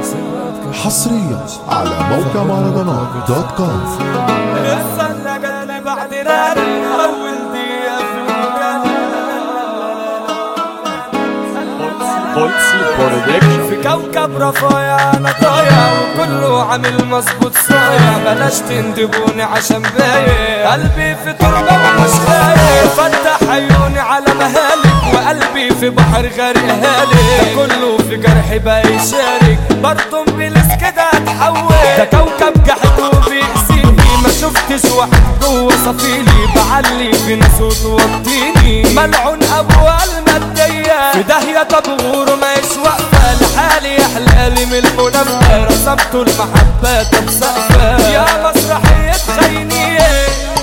حصريا على موقع مهرجانات دوت كوم السنة جت لي بعد راري أول دقيقة في المكان بولسي برودكشن في كوكب رفايا أنا ضايع وكله عامل مظبوط صايع بلاش تندبوني عشان بايع قلبي في تربة ومش خايف فتح عيوني على مهالك وقلبي في بحر غرق هالك كله في جرحي بقى يشارك برضه بلس كده اتحول ده كوكب جحد وبيأذيني ما شفتش واحد جوه صفيلي بعلي في ناس وتوطيني ملعون ابو المادية في داهية طب غوره ما واقفة لحالي يا حلالي من المنافقة رسمت المحبة طب سقفة يا مسرحية خينية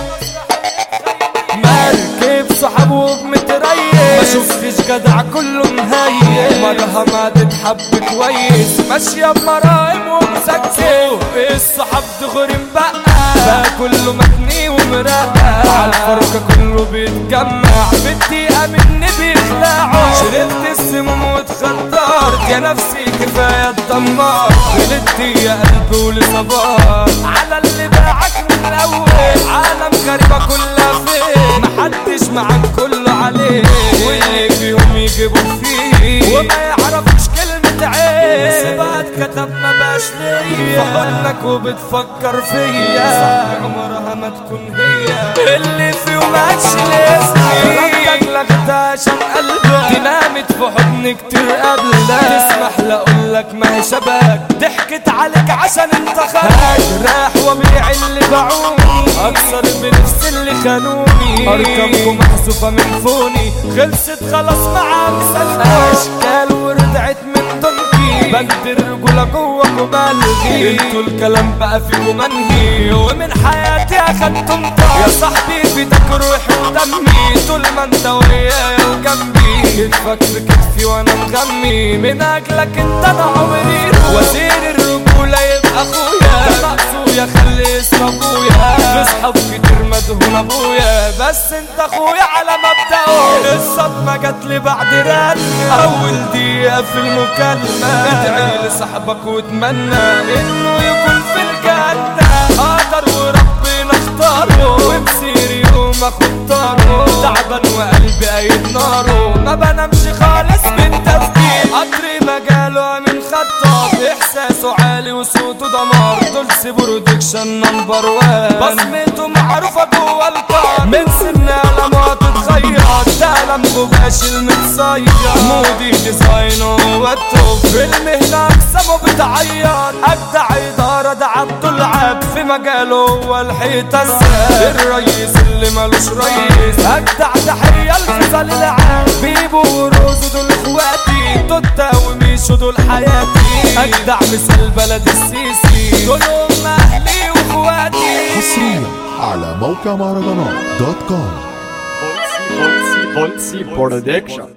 مركب صحاب وبمتريس ما شفتش جدع كله مهيئ مرها ما تتحب كويس ماشية بمراهم ومسكسة الصحاب دغري مبقى بقى كله متني ومرقع على الفرقة كله بيتجمع بالدقيقة مني بيخلعوا شربت السموم واتخدرت يا نفسي كفاية اتدمرت غلطت يا قلبي ولصبار على اللي باعك من الأول عالم غريبة كلها فين محدش معاك كله عليه واللي فيهم يجيبوا فيه وما يعرفوش كلمة عين سبات كتب ما باش ليا في حضنك وبتفكر فيا صح عمرها ما تكون هي اللي فيهم هتشيل اسمي ردك لغدا عشان قلبك دي نامت في حضن كتير قبلك تسمح لاقولك ما هي شبك ضحكت عليك عشان انت خرج راح وبيع اللي باعوني اكسر بنفس اللي خانوني ارقامكم محذوفه من فوني خلصت خلاص مع مثال اشكال ورجعت من دنكي بجد الرجوله جواكوا بلغي انتوا الكلام بقى فيكم منهي ومن حياتي اخدتم طار يا صاحبي بيدك روحي ودمي طول ما انت ويايا وجنبي كتفك في كتفي وانا مغمي من اجلك انت انا عمري وزير الرجوله يبقى اخويا ده ناقصه يا خلي اسم ابويا اصحاب كتير مدهون ابويا بس انت اخويا على مبدأه الصدمه جات لي بعد رن اول دقيقه في المكالمه ادعي لصاحبك واتمنى انه يكون في الجنه قدر وربنا اختاره وبسير يوم اخد طاره تعبان وقلبي قايد ناره ما بنامش خالص بالتفكير قطري مجاله من خطاب احساسه عالي وصوته دمار دولسي برودكشن نمبر وان بصمته معروفه جوه القار من سنة لما تتغير ده قلم جواش المتصير مودي ديزاين هو التوب في المهنة اقسامه بتعير ابدع ادارة ده عبد العاب في مجاله هو الحيطة الساب الرئيس اللي مالوش رئيس اجدع تحية الفصل العام بيبو وروزو دول اخواتي توتا وميشو دول حياتي اجدع مثل بلد السيسي دول هم اهلي واخواتي حصريا على موقع مهرجانات دوت كوم بولسي بولسي بولسي برودكشن